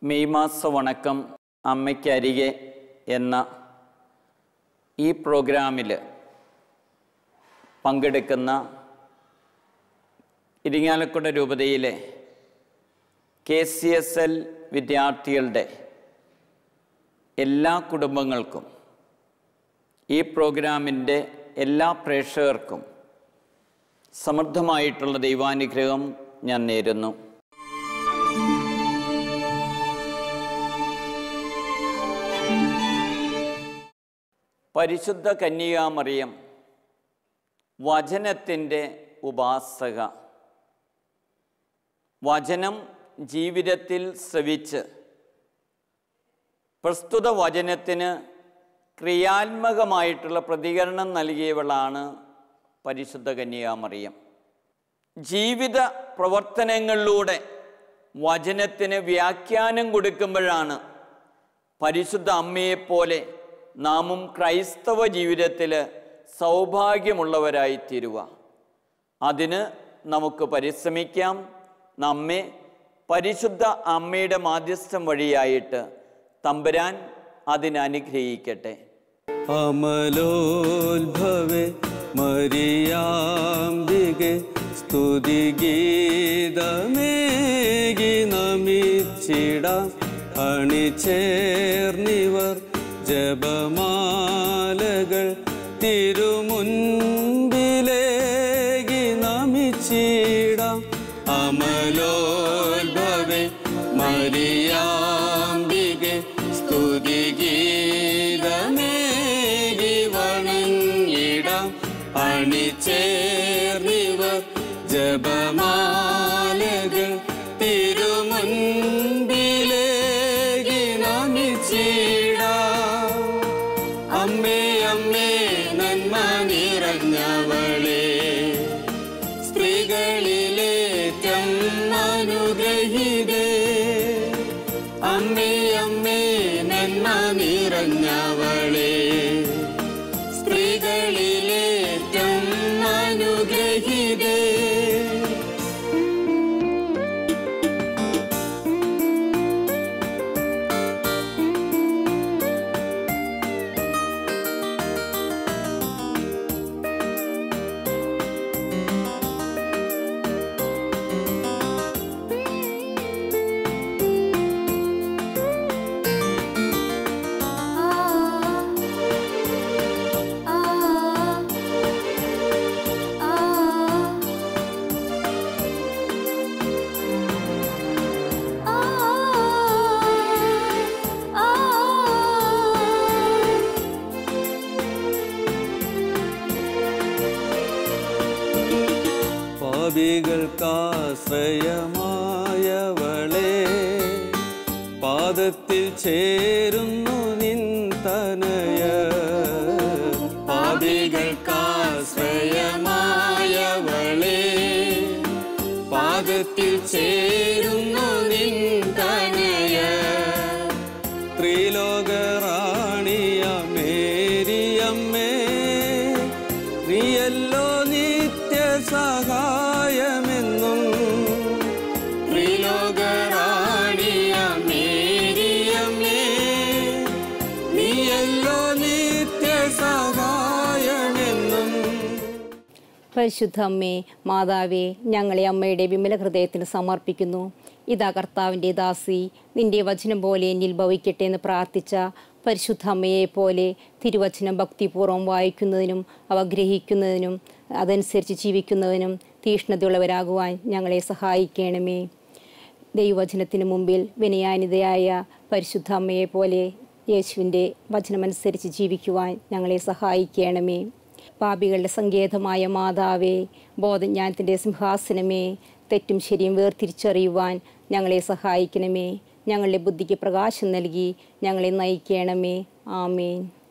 May മാസ വണക്കം അമ്മയ്ക്കരികെ എന്ന ഈ പ്രോഗ്രാമിൽ പങ്കെടുക്കുന്ന ഇരിങ്ങാലക്കുട രൂപതയിലെ കെ സി എസ് എൽ വിദ്യാർത്ഥികളുടെ എല്ലാ കുടുംബങ്ങൾക്കും ഈ പ്രോഗ്രാമിൻ്റെ എല്ലാ പ്രേക്ഷകർക്കും സമൃദ്ധമായിട്ടുള്ള ദൈവാനുഗ്രഹം ഞാൻ നേരുന്നു പരിശുദ്ധ കന്യകാമറിയം വചനത്തിൻ്റെ ഉപാസക വചനം ജീവിതത്തിൽ ശ്രവിച്ച് പ്രസ്തുത വചനത്തിന് ക്രിയാത്മകമായിട്ടുള്ള പ്രതികരണം നൽകിയവളാണ് പരിശുദ്ധ കന്യകാമറിയം ജീവിത പ്രവർത്തനങ്ങളിലൂടെ വചനത്തിന് വ്യാഖ്യാനം കൊടുക്കുമ്പോഴാണ് പരിശുദ്ധ അമ്മയെപ്പോലെ നാമും ക്രൈസ്തവ ജീവിതത്തിൽ സൗഭാഗ്യമുള്ളവരായി തീരുക അതിന് നമുക്ക് പരിശ്രമിക്കാം നമ്മെ പരിശുദ്ധ അമ്മയുടെ മാധ്യസ്ഥം വഴിയായിട്ട് തമ്പുരാൻ അതിനനുഗ്രഹിക്കട്ടെ അമലോത്ഭവേ മരിയാംബികെ സ്തുതിഗീതമേകി നമിച്ചിടാം അണിചേർന്നിവർ ജപമാലകൾ തിരുമുൻപിലേകി നമിച്ചിടാം അമലോത്ഭവേ മരിയാംബികെ സ്തുതിഗീതമേകി വണങ്ങിടാം അണിചേർന്നിവർ ജപമാലകൾ തിരുമുൻപിലേകി നമിച്ചിടാം അമ്മേ അമ്മേ നന്മ നിറഞ്ഞവളേ സ്ത്രീകളിലേറ്റം അനുഗ്രഹീതേ അമ്മേ അമ്മേ നന്മ നിറഞ്ഞവളേ സ്ത്രീകളിലേറ്റം അനുഗ്രഹീതേ പാപികൾക്കാശ്രയമായവളെ പാദത്തിൽ ചേരുന്നു നിൻ തനയ പാപികൾക്കാശ്രയമായവളെ പാദത്തിൽ ചേരുന്നു നിൻ തനയ ത്രിലോകറാണിയ മേരിയമ്മേ നീയല്ലോ നിത്യ സഹായമെന്നും ത്രിലോകറാണിയ മേരിയമ്മേ നീയല്ലോ നിത്യ സഹായമെന്നും പരിശുദ്ധ അമ്മേ മാതാവേ ഞങ്ങളെ അമ്മയുടെ വിമല ഹൃദയത്തിന് സമർപ്പിക്കുന്നു ഇതാ കർത്താവിൻ്റെ ദാസി നിന്റെ വചനം പോലെ എന്നിൽ ഭവിക്കട്ടെ എന്ന് പ്രാർത്ഥിച്ച പരിശുദ്ധ അമ്മയെ പോലെ തിരുവചനം ഭക്തിപൂർവ്വം വായിക്കുന്നതിനും അവ ഗ്രഹിക്കുന്നതിനും അതനുസരിച്ച് ജീവിക്കുന്നതിനും തീഷ്ണതയുള്ളവരാകുവാൻ ഞങ്ങളെ സഹായിക്കണമേ ദൈവവചനത്തിന് മുമ്പിൽ വിനയാനിതയായ പരിശുദ്ധ അമ്മയെ പോലെ യേശുവിൻ്റെ വചനമനുസരിച്ച് ജീവിക്കുവാൻ ഞങ്ങളെ സഹായിക്കണമേ പാപികളുടെ സങ്കേതമായ മാതാവേ ബോധജ്ഞാനത്തിൻ്റെ സിംഹാസനമേ തെറ്റും ശരിയും വേർതിരിച്ചറിയുവാൻ ഞങ്ങളെ സഹായിക്കണമേ ഞങ്ങളുടെ ബുദ്ധിക്ക് പ്രകാശം നൽകി ഞങ്ങളെ നയിക്കണമേ ആമേൻ